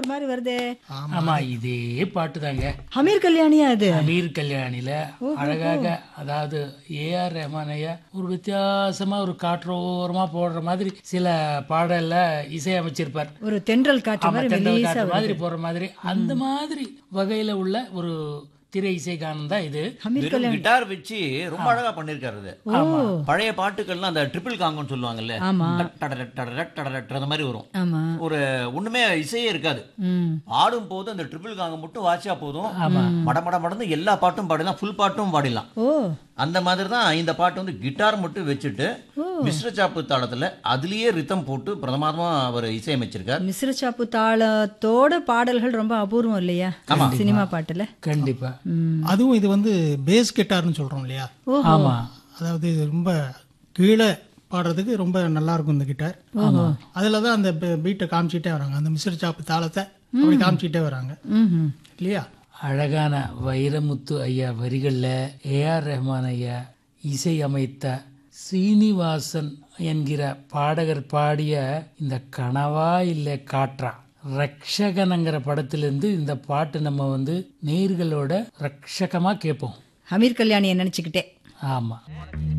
ஒரு மாதிரி வருதே ஆமா இதே பாட்டு தாங்க ஹமீர் கல்யாணியா அது அமீர் கல்யாணில அழகாக அதாவது ஏஆர் ரஹ்மானையா ஒரு வித்தியாசமா ஒரு காற்றோரமா போடுற மாதிரி சில பாடல்ல இசையமைச்சிருப்பார் ஒரு தென்றல் காற்று ஆமா மாதிரி தென்றல் மெலிசா காற்று மாதிரி போற மாதிரி அந்த மாதிரி வகையில உள்ள ஒரு திரை இசை கானம் தான் இது ஹமீர் வெறும் கிட்டார் வச்சு ரொம்ப அழகா பண்ணிருக்காரு அது ஓ பழைய பாட்டுகள்லாம் அந்த ட்ரிபிள் காங்கன்னு சொல்லுவாங்கல்ல ஆமா. டடரட் டடரட் டடரட் அந்த மாதிரி வரும் ஆமா ஒரு ஒண்ணுமே இசையே இருக்காது ம் ஆடும் போது அந்த ட்ரிபிள் காங்க மட்டும் வாசியா போதும் மட மட மடந்து எல்லா பாட்டும் பாடிடலாம் ஃபுல் பாட்டும் பாடிடலாம் ஓ அந்த மாதிரி தான் இந்த பாட்டு வந்து கிட்டார் மட்டும் வச்சுட்டு மிஸ்ர சாப்பு தாளத்துல அதுலயே ரித்தம் போட்டு பிரதமாதமா அவர் இசையமைச்சிருக்கார் மிஸ்ர சாப்பு தாளத்தோட பாடல்கள் ரொம்ப அபூர்வம் இல்லையா சினிமா பாட்டுல கண்டிப்பா ம் அதுவும் இது வந்து பேஸ் கிட்டார்னு சொல்றோம் இல்லையா ஆமா அதாவது இது ரொம்ப கீழே பாடுறதுக்கு ரொம்ப நல்லா இருக்கும் இந்த கிட்டார் அதில் தான் அந்த பீட்டை காமிச்சிட்டே வராங்க அந்த மிஸ்ர சாப்பு தாளத்தை அப்படி காமிச்சிட்டே வராங்க ம் இல்லையா அழகான வைரமுத்து ஐயா வரிகளில் ஏஆர் ரஹ்மான் ஐயா இசை அமைத்த சீனிவாசன் என்கிற பாடகர் பாடிய இந்த கனவா இல்லை காற்றா ரக்ஷகனங்கிற படத்திலிருந்து இந்த பாட்டு நம்ம வந்து நேர்களோட ரக்ஷகமா கேட்போம் ஹமீர் கல்யாணியை நினைச்சுக்கிட்டே ஆமா